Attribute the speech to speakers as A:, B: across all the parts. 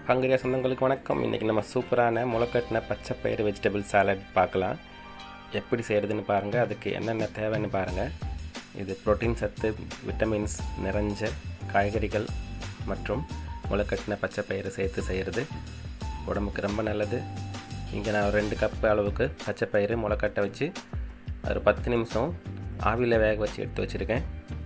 A: ஹங்கரியா சொந்தங்களுக்கு வணக்கம் இன்றைக்கி நம்ம சூப்பரான முளைக்கட்டின பச்சை பயிறு வெஜிடபிள் சாலட் பார்க்கலாம் எப்படி செய்கிறதுன்னு பாருங்கள் அதுக்கு என்னென்ன தேவைன்னு பாருங்கள் இது புரோட்டீன் சத்து விட்டமின்ஸ் நிறைஞ்ச காய்கறிகள் மற்றும் முளைக்கட்டின பச்சை பயிறு சேர்த்து செய்கிறது உடம்புக்கு ரொம்ப நல்லது இங்கே நான் ஒரு ரெண்டு கப் அளவுக்கு பச்சை பயிறு முளைக்கட்டை வச்சு ஒரு பத்து நிமிஷம் ஆவியில் வேக வச்சு எடுத்து வச்சுருக்கேன்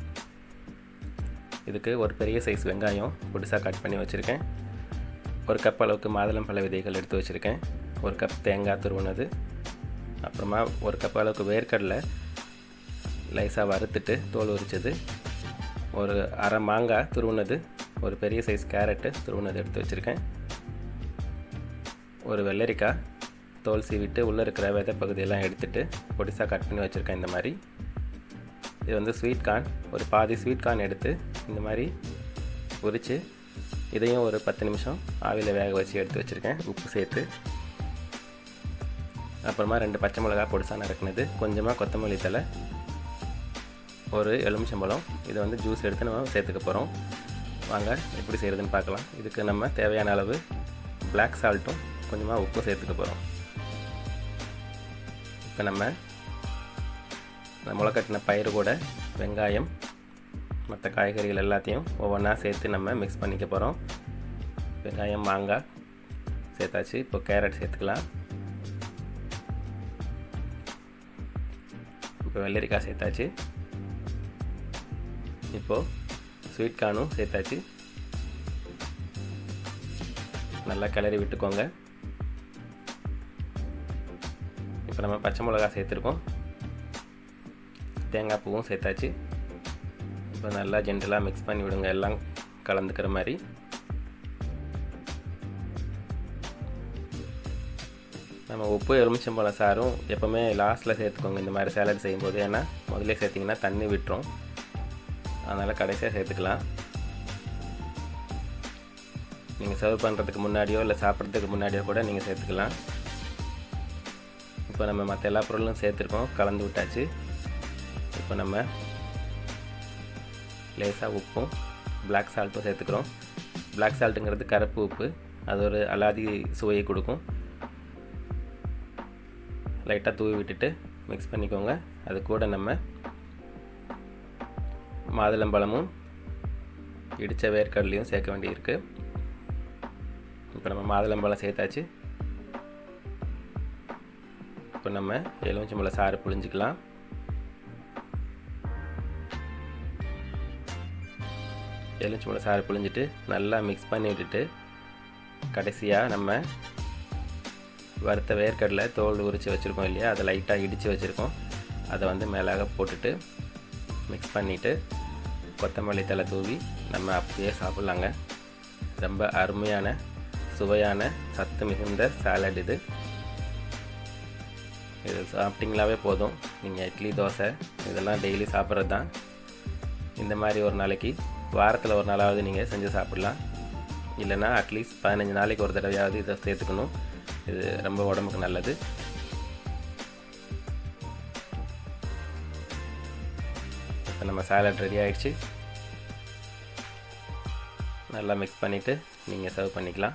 A: இதுக்கு ஒரு பெரிய சைஸ் வெங்காயம் புதுசாக கட் பண்ணி வச்சுருக்கேன் ஒரு கப் அளவுக்கு மாதுளம்பழ விதைகள் எடுத்து வச்சுருக்கேன் ஒரு கப் தேங்காய் துருவுனது அப்புறமா ஒரு கப் அளவுக்கு வேர்க்கடலை லைஸாக வறுத்துட்டு தோல் உரிச்சது ஒரு அரை மாங்காய் துருவுனது ஒரு பெரிய சைஸ் கேரட்டு துருவுனது எடுத்து வச்சுருக்கேன் ஒரு வெள்ளரிக்காய் தோல் சீவிட்டு உள்ளே இருக்கிற விதை பகுதியெல்லாம் எடுத்துட்டு பொடிசாக கட் பண்ணி வச்சுருக்கேன் இந்த மாதிரி இது வந்து ஸ்வீட் கார்ன் ஒரு பாதி ஸ்வீட் கார்ன் எடுத்து இந்த மாதிரி உரித்து இதையும் ஒரு பத்து நிமிஷம் ஆவியில் வேக வச்சு எடுத்து வச்சுருக்கேன் உப்பு சேர்த்து அப்புறமா ரெண்டு பச்சை மிளகா பொடிசாக நறுக்குனது கொஞ்சமாக கொத்தமல்லி தலை ஒரு எலுமிச்சம்பழம் இதை வந்து ஜூஸ் எடுத்து நம்ம சேர்த்துக்க போகிறோம் வாங்க எப்படி செய்கிறதுன்னு பார்க்கலாம் இதுக்கு நம்ம தேவையான அளவு பிளாக் சால்ட்டும் கொஞ்சமாக உப்பும் சேர்த்துக்க போகிறோம் இப்போ நம்ம இந்த முளைக்கட்டின பயிறு கூட வெங்காயம் மற்ற காய்கறிகள் எல்லாத்தையும் ஒவ்வொன்றா சேர்த்து நம்ம மிக்ஸ் பண்ணிக்க போகிறோம் வெங்காயம் மாங்காய் சேர்த்தாச்சு இப்போ கேரட் சேர்த்துக்கலாம் இப்போ வெள்ளரிக்காய் சேர்த்தாச்சு இப்போது ஸ்வீட் கார்னும் சேர்த்தாச்சு நல்லா கிளறி விட்டுக்கோங்க இப்போ நம்ம பச்சை மிளகா சேர்த்துருக்கோம் தேங்காய் பூவும் சேர்த்தாச்சு இப்போ நல்லா ஜென்டலாக மிக்ஸ் பண்ணி விடுங்க எல்லாம் கலந்துக்கிற மாதிரி நம்ம உப்பு எலுமிச்சம்பழம் சாரும் எப்போவுமே லாஸ்ட்டில் சேர்த்துக்கோங்க இந்த மாதிரி சேலட் செய்யும்போது ஏன்னா முதல்ல சேர்த்திங்கன்னா தண்ணி விட்டுரும் அதனால் கடைசியாக சேர்த்துக்கலாம் நீங்கள் சர்வ் பண்ணுறதுக்கு முன்னாடியோ இல்லை சாப்பிட்றதுக்கு முன்னாடியோ கூட நீங்கள் சேர்த்துக்கலாம் இப்போ நம்ம மற்ற எல்லா பொருளும் சேர்த்துருக்கோம் கலந்து விட்டாச்சு இப்போ நம்ம லேசாக உப்பும் பிளாக் சால்ட்டும் சேர்த்துக்கிறோம் பிளாக் சால்ட்டுங்கிறது கருப்பு உப்பு அது ஒரு அலாதி சுவையை கொடுக்கும் லைட்டாக தூவி விட்டுட்டு மிக்ஸ் பண்ணிக்கோங்க அது கூட நம்ம மாதுளம்பழமும் இடித்த வேர்க்கடலையும் சேர்க்க வேண்டியிருக்கு இப்போ நம்ம மாதுளம்பழம் சேர்த்தாச்சு இப்போ நம்ம எலுமிச்சம்பழம் சாறு புழிஞ்சிக்கலாம் எலுமிச்சம்பழம் சாறு புழிஞ்சிட்டு நல்லா மிக்ஸ் பண்ணி விட்டுட்டு கடைசியாக நம்ம வறுத்த வேர்க்கடலை தோல் உரித்து வச்சுருக்கோம் இல்லையா அதை லைட்டாக இடித்து வச்சுருக்கோம் அதை வந்து மேலாக போட்டுட்டு மிக்ஸ் பண்ணிவிட்டு கொத்தமல்லி தலை தூவி நம்ம அப்படியே சாப்பிட்லாங்க ரொம்ப அருமையான சுவையான சத்து மிகுந்த சாலட் இது இது சாப்பிட்டிங்களாவே போதும் நீங்கள் இட்லி தோசை இதெல்லாம் டெய்லி சாப்பிட்றது தான் இந்த மாதிரி ஒரு நாளைக்கு வாரத்தில் ஒரு நாளாவது நீங்கள் செஞ்சு சாப்பிட்லாம் இல்லைனா அட்லீஸ்ட் பதினஞ்சு நாளைக்கு ஒரு தடவையாவது இதை சேர்த்துக்கணும் இது ரொம்ப உடம்புக்கு நல்லது இப்போ நம்ம சாலட் ரெடி ஆகிடுச்சு நல்லா மிக்ஸ் பண்ணிவிட்டு நீங்கள் சர்வ் பண்ணிக்கலாம்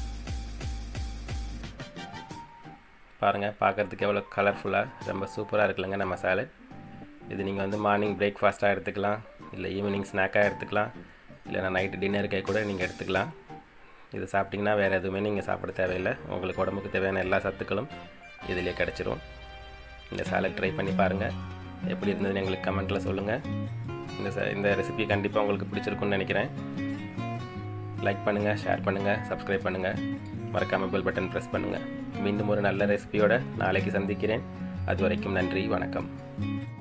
A: பாருங்கள் பார்க்குறதுக்கு எவ்வளோ கலர்ஃபுல்லாக ரொம்ப சூப்பராக இருக்குல்லங்க நம்ம சாலட் இது நீங்கள் வந்து மார்னிங் பிரேக்ஃபாஸ்ட்டாக எடுத்துக்கலாம் இல்லை ஈவினிங் ஸ்நாக்காக எடுத்துக்கலாம் இல்லைனா நைட்டு டின்னருக்கே கூட நீங்கள் எடுத்துக்கலாம் இது சாப்பிட்டிங்கன்னா வேறு எதுவுமே நீங்கள் சாப்பிட தேவையில்லை உங்களுக்கு உடம்புக்கு தேவையான எல்லா சத்துக்களும் இதிலே கிடச்சிரும் இந்த சாலட் ட்ரை பண்ணி பாருங்கள் எப்படி இருந்ததுன்னு எங்களுக்கு கமெண்ட்டில் சொல்லுங்கள் இந்த ச இந்த ரெசிபி கண்டிப்பாக உங்களுக்கு பிடிச்சிருக்குன்னு நினைக்கிறேன் லைக் பண்ணுங்கள் ஷேர் பண்ணுங்கள் சப்ஸ்கிரைப் பண்ணுங்கள் மறக்காமல் பெல் பட்டன் ப்ரெஸ் பண்ணுங்கள் மீண்டும் ஒரு நல்ல ரெசிபியோட நாளைக்கு சந்திக்கிறேன் அது வரைக்கும் நன்றி வணக்கம்